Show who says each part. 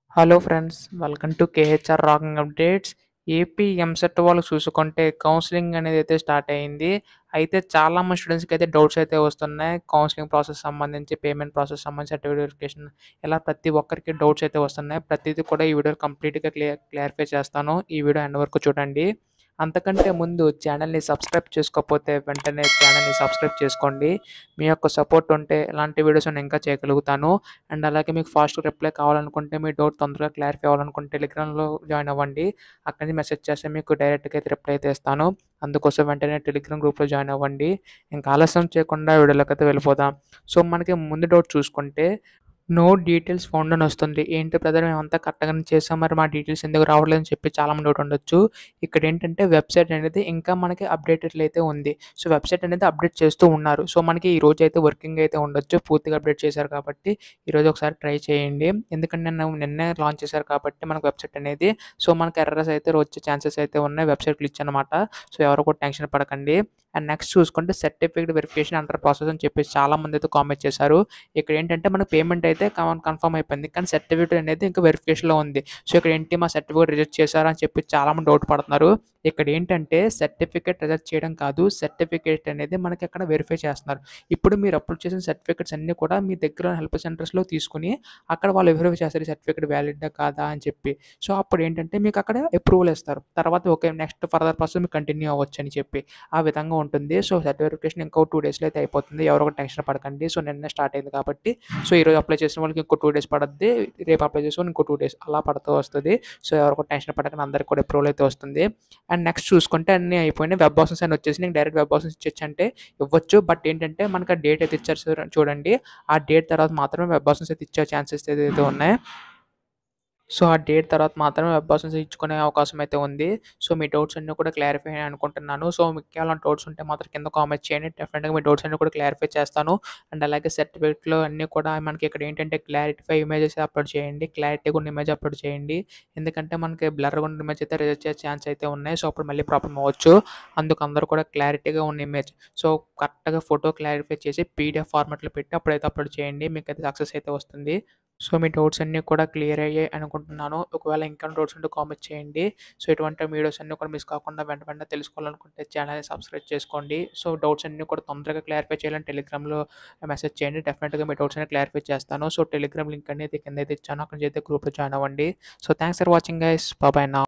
Speaker 1: hello friends welcome to KHR rocking updates AP EAMCET వాళ్ళు చూసుకుంటే counselling అనేది అయితే స్టార్ట్ అయింది అయితే చాలా మంది స్టూడెంట్స్కి అయితే డౌట్స్ అయితే వస్తున్నాయి కౌన్సిలింగ్ ప్రాసెస్ సంబంధించి పేమెంట్ ప్రాసెస్ సంబంధించి సర్టిఫికేట్ వెరిఫికేషన్ ఇలా ప్రతి ఒక్కరికి డౌట్స్ అయితే వస్తున్నాయి ప్రతిదీ కూడా ఈ వీడియో కంప్లీట్గా క్లియర్ క్లారిఫై చేస్తాను ఈ వీడియో ఎండ్ వరకు చూడండి అంతకంటే ముందు ఛానల్ని సబ్స్క్రైబ్ చేసుకోకపోతే వెంటనే ఛానల్ని సబ్స్క్రైబ్ చేసుకోండి మీ యొక్క సపోర్ట్ ఉంటే ఇలాంటి వీడియోస్ నేను ఇంకా చేయగలుగుతాను అండ్ అలాగే మీకు ఫాస్ట్ రిప్లై కావాలనుకుంటే మీ డౌట్ తొందరగా క్లారిఫై అవ్వాలనుకుంటే టెలిగ్రామ్లో జాయిన్ అవ్వండి అక్కడి నుంచి మెసేజ్ చేస్తే మీకు డైరెక్ట్గా అయితే రిప్లై అయితే ఇస్తాను అందుకోసం వెంటనే టెలిగ్రామ్ గ్రూప్లో జాయిన్ అవ్వండి ఇంకా ఆలస్యం చేయకుండా వీడియోలోకి అయితే వెళ్ళిపోదాం సో మనకి ముందు డౌట్ చూసుకుంటే నో డీటెయిల్స్ ఫౌండ్ అని వస్తుంది ఏంటి బ్రదర్ మేమంతా కరెక్ట్గానే చేసాం మరి మా డీటెయిల్స్ ఎందుకు రావట్లేదని చెప్పి చాలా మంది డౌట్ ఉండొచ్చు ఇక్కడ ఏంటంటే వెబ్సైట్ అనేది ఇంకా మనకి అప్డేటెడ్ అయితే ఉంది సో వెబ్సైట్ అనేది అప్డేట్ చేస్తూ ఉన్నారు సో మనకి ఈ రోజు అయితే వర్కింగ్ అయితే ఉండొచ్చు పూర్తిగా అప్డేట్ చేశారు కాబట్టి ఈరోజు ఒకసారి ట్రై చేయండి ఎందుకంటే నిన్న నిన్నే లాంచ్ చేశారు కాబట్టి మనకు వెబ్సైట్ అనేది సో మనకి ఎర్రర్స్ అయితే వచ్చే ఛాన్సెస్ అయితే ఉన్నాయి వెబ్సైట్ గ్లిచ్ అనమాట సో ఎవరు కూడా టెన్షన్ పడకండి అండ్ నెక్స్ట్ చూసుకుంటే సర్టిఫికేట్ వెరిఫికేషన్ అండర్ ప్రాసెస్ అని చెప్పేసి చాలా మంది అయితే కామెంట్ చేశారు ఇక్కడ ఏంటంటే మనకు పేమెంట్ అయితే కన్ఫర్మ్ అయిపోయింది కానీ సర్టిఫికేట్ అనేది ఇంకా వెరిఫికేషన్లో ఉంది సో ఇక్కడ ఏంటి మా సర్టిఫికేట్ రిజెక్ట్ చేశారా అని చెప్పి చాలా మంది డౌట్ పడుతున్నారు ఇక్కడ ఏంటంటే సర్టిఫికేట్ రిజెక్ట్ చేయడం కాదు సర్టిఫికేట్ అనేది మనకి అక్కడ వెరిఫై చేస్తున్నారు ఇప్పుడు మీరు అప్లోడ్ చేసిన సర్టిఫికేట్స్ అన్నీ కూడా మీ దగ్గర హెల్ప్ సెంటర్స్లో తీసుకుని అక్కడ వాళ్ళు వెరిఫై చేస్తారు సర్టిఫికేట్ వ్యాలిడా కాదా అని చెప్పి సో అప్పుడు ఏంటంటే మీకు అక్కడ అప్రూవల్ ఇస్తారు తర్వాత ఓకే నెక్స్ట్ ఫర్దర్ ప్రాసెస్ మీకు కంటిన్యూ అవ్వచ్చు అని చెప్పి ఆ విధంగా ఉంటుంది సో సర్టిఫికేషన్ ఇంకో టూ డేస్లో అయితే అయిపోతుంది ఎవరో ఒక టెన్షన్ పడకండి సో నిన్న స్టార్ట్ అయింది కాబట్టి సో ఈరోజు అప్లై చేసిన వాళ్ళకి ఇంకో టూ డేస్ పడుద్ది రేపు అప్లై చేసుకొని ఇంకో టూ డేస్ అలా పడుతూ వస్తుంది సో ఎవరో ఒక టెన్షన్ పడకండి అందరికి కూడా అప్రూవల్ అయితే వస్తుంది అండ్ నెక్స్ట్ చూసుకుంటే అన్నీ అయిపోయినాయి వెబ్ ఆప్షన్స్ అని వచ్చేసి నీకు డైరెక్ట్ వెబ్ ఆప్షన్స్ ఇచ్చొచ్చు అంటే ఇవ్వచ్చు బట్ ఏంటంటే మనకి ఆ డేట్ అయితే ఇచ్చారు చూడ- చూడండి ఆ డేట్ తర్వాత మాత్రమే వెబ్ ఆప్షన్స్ అయితే ఇచ్చే ఛాన్సెస్ అయితే ఉన్నాయి సో ఆ డేట్ తర్వాత మాత్రమే వెబ్ ఆప్షన్స్ ఇచ్చుకునే అవకాశం అయితే ఉంది సో మీ డౌట్స్ అన్నీ కూడా క్లారిఫై అయ్యాయి అనుకుంటున్నాను సో మీకు కేవలం డౌట్స్ ఉంటే మాత్రం కింద కామెంట్ చేయండి డెఫినెట్గా మీ డౌట్స్ అన్నీ కూడా క్లారిఫై చేస్తాను అండ్ అలాగే సర్టిఫికేట్లో అన్నీ కూడా మనకి ఇక్కడ ఏంటంటే క్లారిఫై ఇమేజెస్ అప్లోడ్ చేయండి క్లారిటీగా ఉన్న ఇమేజ్ అప్లోడ్ చేయండి ఎందుకంటే మనకి బ్లర్గా ఉన్న ఇమేజ్ అయితే రిజెక్ట్ చేసే ఛాన్స్ అయితే ఉన్నాయి సో అప్పుడు మళ్ళీ ప్రాబ్లం అవ్వచ్చు అందుకు అందరూ కూడా క్లారిటీగా ఉన్న ఇమేజ్ సో కరెక్ట్గా ఫోటో క్లారిఫై చేసి పీడిఎఫ్ ఫార్మాట్లో పెట్టి అప్పుడైతే అప్లోడ్ చేయండి మీకు అయితే సక్సెస్ అయితే వస్తుంది సో మీ డౌట్స్ అన్నీ కూడా క్లియర్ అయ్యాయి అనుకుంటున్నాను ఒకవేళ ఇంకా డౌట్స్ ఉంటే కామెంట్ చేయండి సో ఇటువంటి వీడియోస్ అన్నీ కూడా మిస్ కాకుండా వెంట వెంటనే తెలుసుకోవాలనుకుంటే ఛానల్ని సబ్స్క్రైబ్ చేసుకోండి సో డౌట్స్ అన్నీ కూడా తొందరగా క్లారిఫై చేయాలని టెలిగ్రామ్లో మెసేజ్ చేయండి డెఫినెట్గా మీ డౌట్స్ అన్ని క్లారిఫై చేస్తాను సో టెలిగ్రామ్ లింక్ అనేది కింద అయితే ఇచ్చాను అక్కడ అయితే గ్రూప్లో జాయిన్ అవ్వండి so thanks for watching guys బాబాయ్ నా